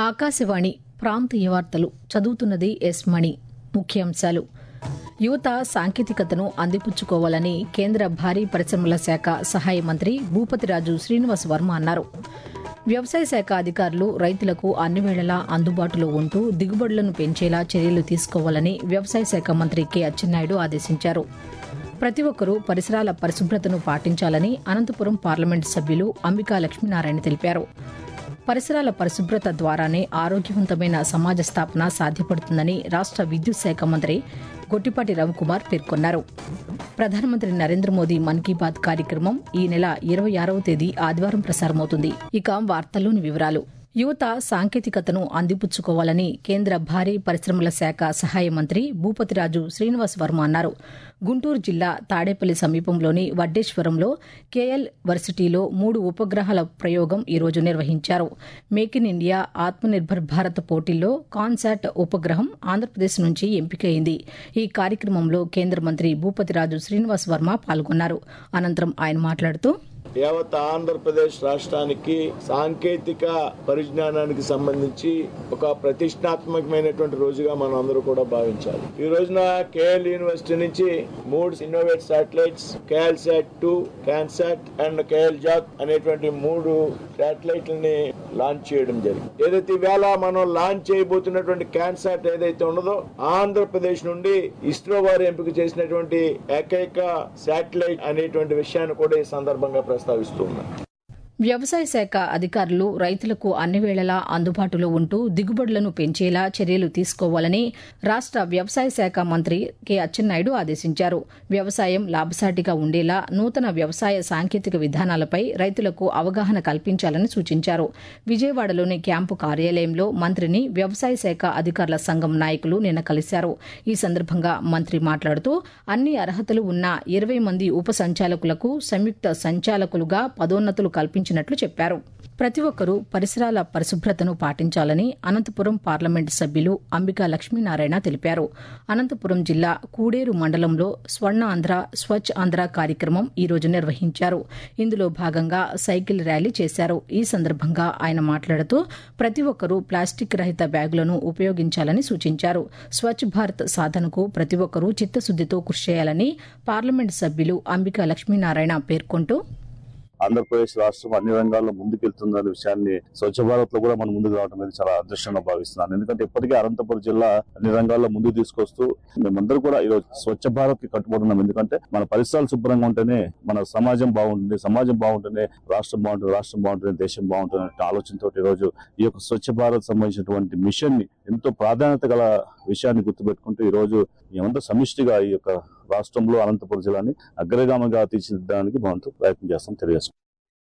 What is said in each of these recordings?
ఆకాశవాణి ప్రాంతీయ వార్తలు చదువుతున్నది ఎస్ మణి ముఖ్యాంశాలు యువత సాంకేతికతను అందిపుచ్చుకోవాలని కేంద్ర భారీ పరిశ్రమల శాఖ సహాయ మంత్రి భూపతిరాజు శ్రీనివాస్ వర్మ అన్నారు వ్యవసాయ శాఖ అధికారులు రైతులకు అన్ని వేళలా అందుబాటులో ఉంటూ దిగుబడులను పెంచేలా చర్యలు తీసుకోవాలని వ్యవసాయ శాఖ మంత్రి కె అచ్చెన్నాయుడు ఆదేశించారు ప్రతి ఒక్కరూ పరిసరాల పరిశుభ్రతను పాటించాలని అనంతపురం పార్లమెంటు సభ్యులు అంబికా లక్ష్మీనారాయణ తెలిపారు పరిసరాల పరిశుభ్రత ద్వారానే ఆరోగ్యవంతమైన సమాజ స్థాపన సాధ్యపడుతుందని రాష్ట విద్యుత్ శాఖ మంత్రి గొట్టిపాటి రవికుమార్ పేర్కొన్నారు ప్రధానమంత్రి నరేంద్ర మోదీ మన్ కీ బాత్ కార్యక్రమం ఈ నెల ఇరవై ఆరవ తేదీ ఆదివారం ప్రసారమవుతుంది ఇక వార్తల్లోని వివరాలు యువత సాంకేతికతను అందిపుచ్చుకోవాలని కేంద్ర భారీ పరిశ్రమల శాఖ సహాయ మంత్రి భూపతిరాజు శ్రీనివాస్ వర్మ అన్నారు గుంటూరు జిల్లా తాడేపల్లి సమీపంలోని వడ్డేశ్వరంలో కేఎల్ వర్సిటీలో మూడు ఉపగ్రహాల ప్రయోగం ఈరోజు నిర్వహించారు make in India Atmanirbhar Bharat పోటీల్లో కాన్సాట్ ఉపగ్రహం ఆంధ్రప్రదేశ్ నుంచి ఎంపికైంది ఈ కార్యక్రమంలో కేంద్ర మంత్రి భూపతిరాజు శ్రీనివాస్ వర్మ పాల్గొన్నారు అనంతరం ఆయన మాట్లాడుతూ యావత్ ఆంధ్రప్రదేశ్ రాష్ట్రానికి సాంకేతిక పరిజ్ఞానానికి సంబంధించి ఒక ప్రతిష్టాత్మకమైనటువంటి రోజుగా మనం అందరూ కూడా భావించాలి ఈ రోజున కేఎల్ యూనివర్సిటీ నుంచి మూడు innovate satellites KL sat two CanSat and KL jack అనేటువంటి మూడు శాటిలైట్లని లాంచ్ చేయడం జరిగింది ఏదైతే ఈవేళ మనం లాంచ్ చేయబోతున్నటువంటి క్యాన్సాట్ ఏదైతే ఉన్నదో ఆంధ్రప్రదేశ్ నుండి ఇస్రో వారు ఎంపిక చేసినటువంటి ఏకైక శాటిలైట్ అనేటువంటి విషయాన్ని కూడా ఈ సందర్భంగా ప్రస్తావిస్తూ ఉన్నాను వ్యవసాయ శాఖ అధికారులు రైతులకు అన్ని వేళలా అందుబాటులో ఉంటూ దిగుబడులను పెంచేలా చర్యలు తీసుకోవాలని రాష్ట వ్యవసాయ శాఖ మంత్రి కె అచ్చెన్నాయుడు ఆదేశించారు వ్యవసాయం లాభసాటిగా ఉండేలా నూతన వ్యవసాయ సాంకేతిక విధానాలపై రైతులకు అవగాహన కల్పించాలని సూచించారు విజయవాడలోని క్యాంపు కార్యాలయంలో మంత్రిని వ్యవసాయ శాఖ అధికారుల సంఘం నాయకులు నిన్న కలిశారు ఈ సందర్భంగా మంత్రి మాట్లాడుతూ అన్ని అర్హతలు ఉన్న ఇరవై మంది ఉప సంచాలకులకు సంయుక్త సంచాలకులుగా పదోన్నతులు కల్పించారు ఇచ్చినట్లు చెప్పారు ప్రతి ఒక్కరూ పరిసరాల పరిశుభ్రతను పాటించాలని అనంతపురం పార్లమెంటు సభ్యులు అంబికా లక్ష్మీనారాయణ తెలిపారు అనంతపురం జిల్లా కూడేరు మండలంలో స్వర్ణ ఆంధ్ర స్వచ్ఛ ఆంధ్ర కార్యక్రమం ఈ రోజు నిర్వహించారు ఇందులో భాగంగా సైకిల్ ర్యాలీ చేశారు ఈ సందర్భంగా ఆయన మాట్లాడుతూ ప్రతి ఒక్కరూ ప్లాస్టిక్ రహిత బ్యాగులను ఉపయోగించాలని సూచించారు స్వచ్ఛ భారత్ సాధనకు ప్రతి ఒక్కరూ చిత్తశుద్దితో కృషి చేయాలని పార్లమెంటు సభ్యులు అంబికా లక్ష్మీనారాయణ పేర్కొంటూ ఆంధ్రప్రదేశ్ రాష్ట్రం అన్ని రంగాల్లో ముందుకెళ్తుందనే విషయాన్ని స్వచ్ఛ భారత్ లో కూడా మనం ముందుకు రావడం అనేది చాలా అదృష్టంగా భావిస్తున్నాను ఎందుకంటే ఇప్పటికే అనంతపురం జిల్లా అన్ని రంగాల్లో ముందుకు తీసుకొస్తూ మేమందరూ కూడా ఈరోజు స్వచ్ఛ భారత్ కి కట్టుబడున్నాం ఎందుకంటే మన పరిసరాలు శుభ్రంగా ఉంటేనే మన సమాజం బాగుంటుంది సమాజం బాగుంటేనే రాష్ట్రం బాగుంటుంది రాష్ట్రం బాగుంటుంది దేశం బాగుంటుంది అనే ఆలోచనతో ఈ రోజు ఈ యొక్క స్వచ్ఛ భారత్ సంబంధించినటువంటి మిషన్ ని ఎంతో ప్రాధాన్యత గల విషయాన్ని గుర్తుపెట్టుకుంటూ ఈ రోజు మేమంతా సమిష్టిగా ఈ యొక్క రాష్ట్రంలో అనంతపురం జిల్లాని అగ్రగామిగా తీర్చిదిద్దడానికి మనతో ప్రయత్నం చేస్తాం తెలియజేస్తాం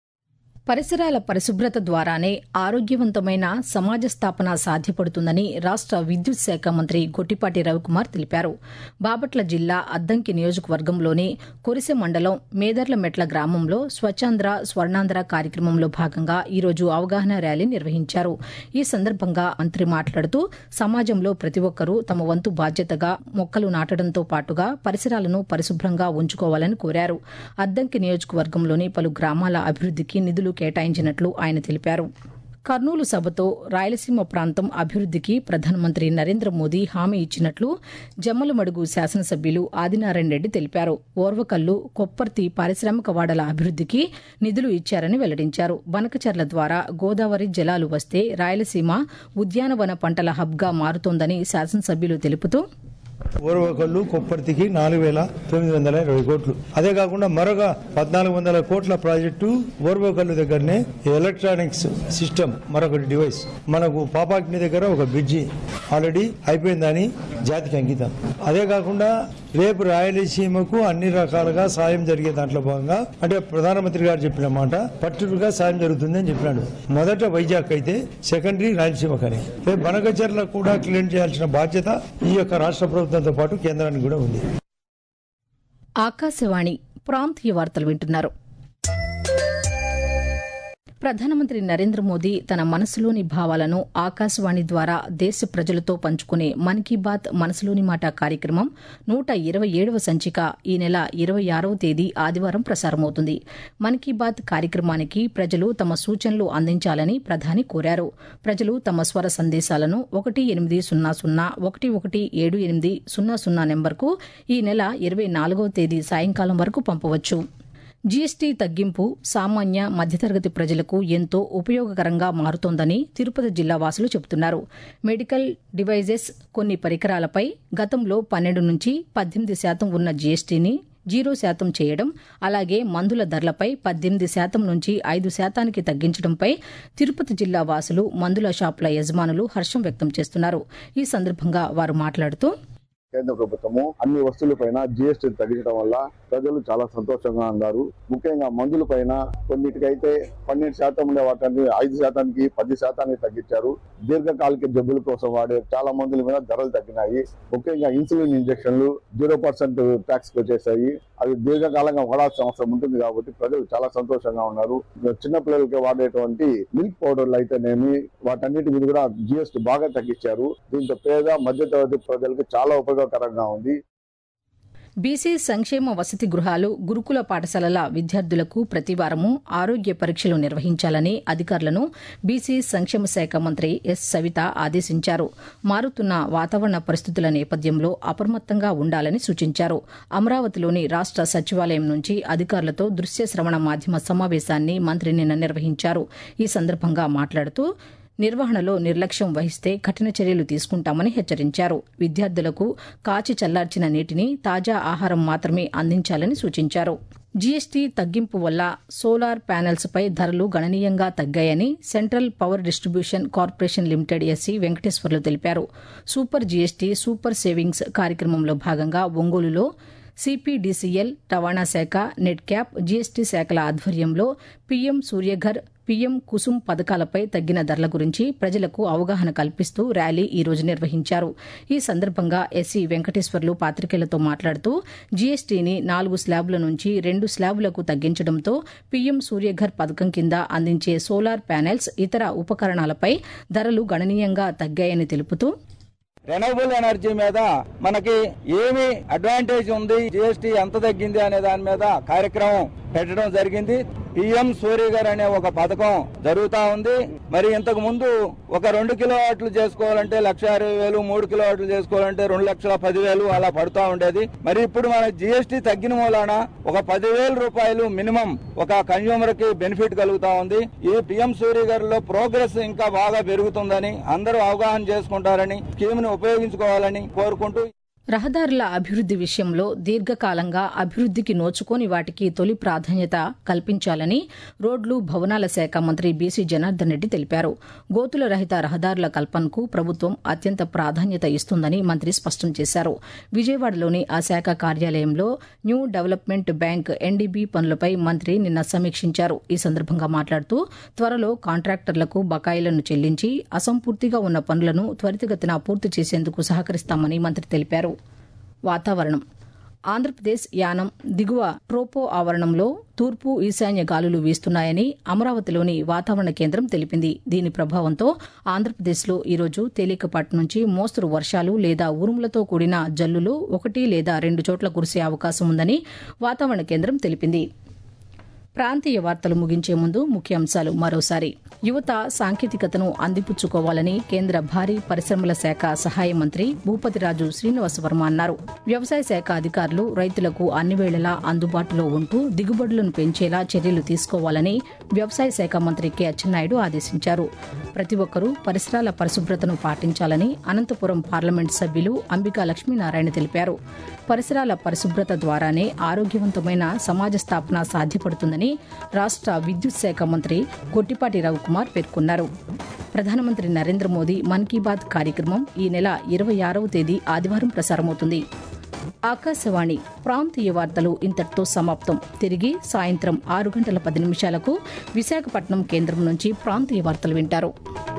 పరిసరాల పరిశుభ్రత ద్వారానే ఆరోగ్యవంతమైన సమాజ స్థాపన సాధ్యపడుతుందని రాష్ట విద్యుత్ శాఖ మంత్రి గొట్టిపాటి రవికుమార్ తెలిపారు బాపట్ల జిల్లా అద్దంకి నియోజకవర్గంలోని కొరిసె మండలం మేదర్లమెట్ల గ్రామంలో స్వచ్ఛాంధ్ర స్వర్ణాంధ్ర కార్యక్రమంలో భాగంగా ఈరోజు అవగాహన ర్యాలీ నిర్వహించారు ఈ సందర్భంగా మంత్రి మాట్లాడుతూ సమాజంలో ప్రతి ఒక్కరూ తమ వంతు బాధ్యతగా మొక్కలు నాటడంతో పాటుగా పరిసరాలను పరిశుభ్రంగా ఉంచుకోవాలని కోరారు అద్దంకి నియోజకవర్గంలోని పలు గ్రామాల అభివృద్దికి నిధులు కేటాయించినట్లు ఆయన తెలిపారు కర్నూలు సభతో రాయలసీమ ప్రాంతం అభివృద్దికి ప్రధానమంత్రి నరేంద్ర మోదీ హామీ ఇచ్చినట్లు జమ్మలమడుగు శాసనసభ్యులు ఆదినారాయణ రెడ్డి తెలిపారు ఓర్వకల్లు కొప్పర్తి పారిశ్రామిక వాడల అభివృద్దికి నిధులు ఇచ్చారని వెల్లడించారు బనకచర్ల ద్వారా గోదావరి జలాలు వస్తే రాయలసీమ ఉద్యానవన పంటల హబ్గా మారుతోందని శాసనసభ్యులు తెలుపుతూ ఓర్వకల్లు కొప్పర్తికి నాలుగు వేల తొమ్మిది వందల ఇరవై కోట్లు అదే కాకుండా మరొక పద్నాలుగు వందల కోట్ల ప్రాజెక్టు ఓర్వకల్లు దగ్గరనే ఎలక్ట్రానిక్స్ సిస్టమ్ మరొకటి డివైస్ మనకు పాపాగ్ని దగ్గర ఒక బ్రిడ్జి ఆల్రెడీ అయిపోయిందని జాతికి అంకితం అదే కాకుండా రేపు రాయలసీమకు అన్ని రకాలుగా సాయం జరిగే దాంట్లో భాగంగా అంటే ప్రధానమంత్రి గారు చెప్పిన మాట పట్టుగా సాయం జరుగుతుంది అని చెప్పినాడు మొదట వైజాగ్ అయితే సెకండరీ రాయలసీమ కానీ రేపు బనకచర్ల కూడా క్లీన్ చేయాల్సిన బాధ్యత ఈ యొక్క రాష్ట్ర ప్రభుత్వంతో పాటు కేంద్రానికి కూడా ఉంది ఆకాశవాణి ప్రాంతీయ వార్తలు వింటున్నారు ప్రధానమంత్రి నరేంద్ర మోదీ తన మనసులోని భావాలను ఆకాశవాణి ద్వారా దేశ ప్రజలతో పంచుకునే మన్ కీ బాత్ మనసులోని మాట కార్యక్రమం నూట ఇరవై ఏడవ సంచిక ఈ నెల ఇరవై ఆరవ తేదీ ఆదివారం ప్రసారమవుతుంది మన్ కీ బాత్ కార్యక్రమానికి ప్రజలు తమ సూచనలు అందించాలని ప్రధాని కోరారు ప్రజలు తమ స్వర సందేశాలను ఒకటి ఎనిమిది సున్నా సున్నా ఒకటి ఒకటి ఏడు ఎనిమిది సున్నా సున్నా నెంబర్కు ఈ నెల ఇరవై నాలుగవ తేదీ సాయంకాలం వరకు పంపవచ్చు జీఎస్టీ తగ్గింపు సామాన్య మధ్యతరగతి ప్రజలకు ఎంతో ఉపయోగకరంగా మారుతోందని తిరుపతి జిల్లా వాసులు చెబుతున్నారు మెడికల్ డివైజెస్ కొన్ని పరికరాలపై గతంలో పన్నెండు నుంచి పద్దెనిమిది శాతం ఉన్న జీఎస్టీని జీరో శాతం చేయడం అలాగే మందుల ధరలపై పద్దెనిమిది శాతం నుంచి ఐదు శాతానికి తగ్గించడంపై తిరుపతి జిల్లా వాసులు మందుల షాపుల యజమానులు హర్షం వ్యక్తం చేస్తున్నారు ఈ సందర్భంగా వారు మాట్లాడుతూ కేంద్ర ప్రభుత్వము అన్ని వస్తువులపైన జిఎస్టీ తగ్గించడం వల్ల ప్రజలు చాలా సంతోషంగా ఉన్నారు ముఖ్యంగా మందుల పైన కొన్నిటికైతే పన్నెండు శాతం ఉండే వాటిని ఐదు శాతానికి పది శాతానికి తగ్గించారు దీర్ఘకాలిక జబ్బుల కోసం వాడే చాలా మందుల మీద ధరలు తగ్గినాయి ముఖ్యంగా ఇన్సులిన్ ఇంజక్షన్లు జీరో పర్సెంట్ ట్యాక్స్ వచ్చేసాయి అవి దీర్ఘకాలంగా వాడాల్సిన అవసరం ఉంటుంది కాబట్టి ప్రజలు చాలా సంతోషంగా ఉన్నారు చిన్న పిల్లలకి వాడేటువంటి మిల్క్ పౌడర్లు అయితేనేమి వాటన్నిటి మీద కూడా జిఎస్టీ బాగా తగ్గించారు దీంతో పేద మధ్యతరగతి ప్రజలకు చాలా ఉపయోగకరంగా ఉంది బీసీ సంక్షేమ వసతి గృహాలు గురుకుల పాఠశాలల విద్యార్థులకు ప్రతివారము ఆరోగ్య పరీక్షలు నిర్వహించాలని అధికారులను బీసీ సంక్షేమ శాఖ మంత్రి ఎస్ సవిత ఆదేశించారు మారుతున్న వాతావరణ పరిస్థితుల నేపథ్యంలో అప్రమత్తంగా ఉండాలని సూచించారు అమరావతిలోని రాష్ట సచివాలయం నుంచి అధికారులతో దృశ్య శ్రవణ మాధ్యమ సమావేశాన్ని మంత్రి నిన్న నిర్వహించారు ఈ సందర్భంగా మాట్లాడుతూ నిర్వహణలో నిర్లక్ష్యం వహిస్తే కఠిన చర్యలు తీసుకుంటామని హెచ్చరించారు విద్యార్థులకు కాచి చల్లార్చిన నీటిని తాజా ఆహారం మాత్రమే అందించాలని సూచించారు జీఎస్టీ తగ్గింపు వల్ల సోలార్ ప్యానెల్స్ పై ధరలు గణనీయంగా తగ్గాయని central power distribution corporation limited SC Venkateswarlu తెలిపారు సూపర్ జీఎస్టీ సూపర్ సేవింగ్స్ కార్యక్రమంలో భాగంగా ఒంగోలులో సిపిడిసిఎల్ రవాణా శాఖ నెట్ క్యాప్ జీఎస్టీ శాఖల ఆధ్వర్యంలో పీఎం సూర్యఘర్ పీఎం కుసుమ్ పథకాలపై తగ్గిన ధరల గురించి ప్రజలకు అవగాహన కల్పిస్తూ ర్యాలీ ఈ రోజు నిర్వహించారు ఈ సందర్భంగా ఎస్సీ వెంకటేశ్వర్లు పాతికేయులతో మాట్లాడుతూ జీఎస్టీని నాలుగు స్లాబుల నుంచి రెండు స్లాబులకు తగ్గించడంతో పీఎం సూర్యఘర్ పథకం కింద అందించే సోలార్ ప్యానెల్స్ ఇతర ఉపకరణాలపై ధరలు గణనీయంగా తగ్గాయని తెలుపుతూ రెనవబుల్ ఎనర్జీ మీద మనకి ఏమి అడ్వాంటేజ్ ఉంది జిఎస్టీ ఎంత తగ్గింది అనే దాని మీద కార్యక్రమం పెట్టడం జరిగింది పిఎం సూర్య గారు అనే ఒక పథకం జరుగుతా ఉంది మరి ఇంతకు ముందు ఒక రెండు కిలో వాట్లు చేసుకోవాలంటే లక్ష అరవై వేలు మూడు కిలో వాట్లు చేసుకోవాలంటే రెండు లక్షల పదివేలు అలా పడుతూ ఉండేది మరి ఇప్పుడు మన జిఎస్టీ తగ్గిన మూలాన ఒక పదివేల రూపాయలు మినిమం ఒక కన్జ్యూమర్ కి బెనిఫిట్ కలుగుతా ఉంది ఈ పిఎం సూర్య గారిలో ప్రోగ్రెస్ ఇంకా బాగా పెరుగుతుందని అందరూ అవగాహన చేసుకుంటారని స్కీమ్ ని ఉపయోగించుకోవాలని కోరుకుంటూ రహదారుల అభివృద్ది విషయంలో దీర్ఘకాలంగా అభివృద్దికి నోచుకోని వాటికి తొలి ప్రాధాన్యత కల్పించాలని రోడ్లు భవనాల శాఖ మంత్రి బీసీ జనార్దన్ రెడ్డి తెలిపారు గోతుల రహిత రహదారుల కల్పనకు ప్రభుత్వం అత్యంత ప్రాధాన్యత ఇస్తుందని మంత్రి స్పష్టం చేశారు విజయవాడలోని ఆ శాఖ కార్యాలయంలో న్యూ డెవలప్మెంట్ బ్యాంక్ ఎన్డీబీ పనులపై మంత్రి నిన్న సమీక్షించారు ఈ సందర్భంగా మాట్లాడుతూ త్వరలో కాంట్రాక్టర్లకు బకాయిలను చెల్లించి అసంపూర్తిగా ఉన్న పనులను త్వరితగతిన పూర్తి చేసేందుకు సహకరిస్తామని మంత్రి తెలిపారు వాతావరణం ఆంధ్రప్రదేశ్ యానం దిగువ ట్రోపో ఆవరణంలో తూర్పు ఈశాన్య గాలులు వీస్తున్నాయని అమరావతిలోని వాతావరణ కేంద్రం తెలిపింది దీని ప్రభావంతో ఆంధ్రప్రదేశ్లో ఈరోజు తేలికపాటి నుంచి మోస్తరు వర్షాలు లేదా ఉరుములతో కూడిన జల్లులు ఒకటి లేదా రెండు చోట్ల కురిసే అవకాశం ఉందని వాతావరణ కేంద్రం తెలిపింది ప్రాంతీయ వార్తలు ముగించే ముందు ముఖ్యాంశాలు మరోసారి యువత సాంకేతికతను అందిపుచ్చుకోవాలని కేంద్ర భారీ పరిశ్రమల శాఖ సహాయ మంత్రి భూపతిరాజు శ్రీనివాస వర్మ అన్నారు వ్యవసాయ శాఖ అధికారులు రైతులకు అన్ని వేళలా అందుబాటులో ఉంటూ దిగుబడులను పెంచేలా చర్యలు తీసుకోవాలని వ్యవసాయ శాఖ మంత్రి కె అచ్చెన్నాయుడు ఆదేశించారు ప్రతి ఒక్కరూ పరిసరాల పరిశుభ్రతను పాటించాలని అనంతపురం పార్లమెంట్ సభ్యులు అంబికా లక్ష్మీనారాయణ తెలిపారు పరిసరాల పరిశుభ్రత ద్వారానే ఆరోగ్యవంతమైన సమాజ స్థాపన సాధ్యపడుతుందని రాష్ట విద్యుత్ శాఖ మంత్రి గొట్టిపాటి రవికుమార్ పేర్కొన్నారు ప్రధానమంత్రి నరేంద్ర మోదీ మన్ కీ బాత్ కార్యక్రమం ఈ నెల ఇరవై ఆరవ తేదీ ఆదివారం ప్రసారమవుతుంది ఆకాశవాణి ప్రాంతీయ వార్తలు ఇంతటితో సమాప్తం తిరిగి సాయంత్రం ఆరు గంటల పది నిమిషాలకు విశాఖపట్నం కేంద్రం నుంచి ప్రాంతీయ వార్తలు వింటారు